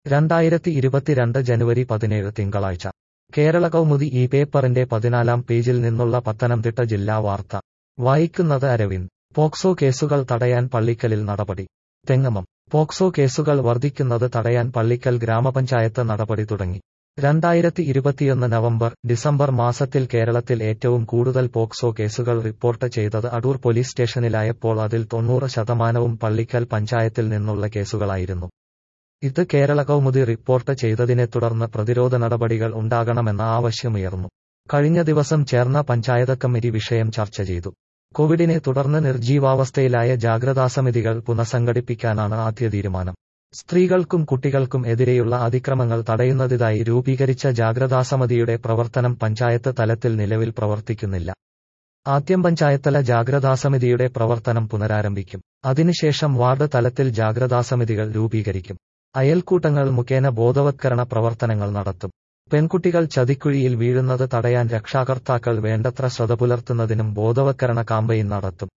രണ്ടായിരത്തി ഇരുപത്തിരണ്ട് ജനുവരി പതിനേഴ് തിങ്കളാഴ്ച കേരള കൗമുദി ഈ പേപ്പറിന്റെ പതിനാലാം പേജിൽ നിന്നുള്ള പത്തനംതിട്ട ജില്ലാ വാർത്ത വായിക്കുന്നത് അരവിന്ദ് പോക്സോ കേസുകൾ തടയാൻ പള്ളിക്കലിൽ നടപടി തെങ്ങമം പോക്സോ കേസുകൾ വർദ്ധിക്കുന്നത് തടയാൻ പള്ളിക്കൽ ഗ്രാമപഞ്ചായത്ത് നടപടി തുടങ്ങി രണ്ടായിരത്തി ഇരുപത്തിയൊന്ന് നവംബർ ഡിസംബർ മാസത്തിൽ കേരളത്തിൽ ഏറ്റവും കൂടുതൽ പോക്സോ കേസുകൾ റിപ്പോർട്ട് ചെയ്തത് അടൂർ പോലീസ് സ്റ്റേഷനിലായപ്പോൾ അതിൽ തൊണ്ണൂറ് ശതമാനവും പള്ളിക്കൽ പഞ്ചായത്തിൽ നിന്നുള്ള കേസുകളായിരുന്നു ഇത് കേരള കൗമുദി റിപ്പോർട്ട് ചെയ്തതിനെ തുടർന്ന് പ്രതിരോധ നടപടികൾ ഉണ്ടാകണമെന്ന ആവശ്യമുയർന്നു കഴിഞ്ഞ ദിവസം ചേർന്ന പഞ്ചായത്ത് കമ്മിറ്റി വിഷയം ചർച്ച ചെയ്തു കോവിഡിനെ തുടർന്ന് നിർജീവാവസ്ഥയിലായ ജാഗ്രതാസമിതികൾ പുനഃസംഘടിപ്പിക്കാനാണ് ആദ്യ തീരുമാനം സ്ത്രീകൾക്കും കുട്ടികൾക്കും എതിരെയുള്ള അതിക്രമങ്ങൾ തടയുന്നതിനായി രൂപീകരിച്ച ജാഗ്രതാസമിതിയുടെ പ്രവർത്തനം പഞ്ചായത്ത് തലത്തിൽ നിലവിൽ പ്രവർത്തിക്കുന്നില്ല ആദ്യം പഞ്ചായത്തല ജാഗ്രതാസമിതിയുടെ പ്രവർത്തനം പുനരാരംഭിക്കും അതിനുശേഷം വാർഡ് തലത്തിൽ ജാഗ്രതാസമിതികൾ രൂപീകരിക്കും അയൽക്കൂട്ടങ്ങൾ മുഖേന ബോധവത്കരണ പ്രവർത്തനങ്ങൾ നടത്തും പെൺകുട്ടികൾ ചതിക്കുഴിയിൽ വീഴുന്നത് തടയാൻ രക്ഷാകർത്താക്കൾ വേണ്ടത്ര ശ്രദ്ധ പുലർത്തുന്നതിനും ബോധവത്കരണ കാമ്പയിൻ നടത്തും